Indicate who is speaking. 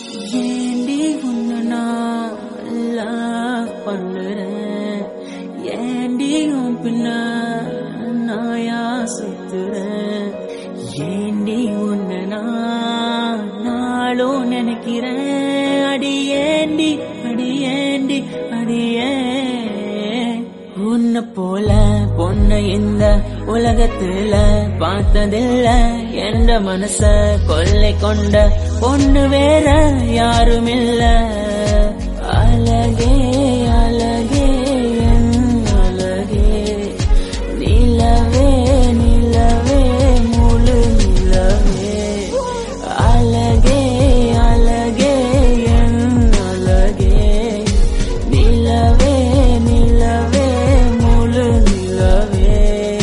Speaker 1: ஏண்டி உன்னை நான் love பண்ணுறேன் ஏண்டி உன் பின்ன நாயா சுத்துறேன் ஏண்டி உன்னை நான் நாளும் நினைக்கிறேன் அடி ஏண்டி அடி ஏண்டி அடியே உன்னை போல பொண்ணு இந்த உலகத்துல பார்த்ததில்ல என்ற மனச கொள்ளை கொண்ட பொண்ணு வேற யாரும் இல்ல அழகே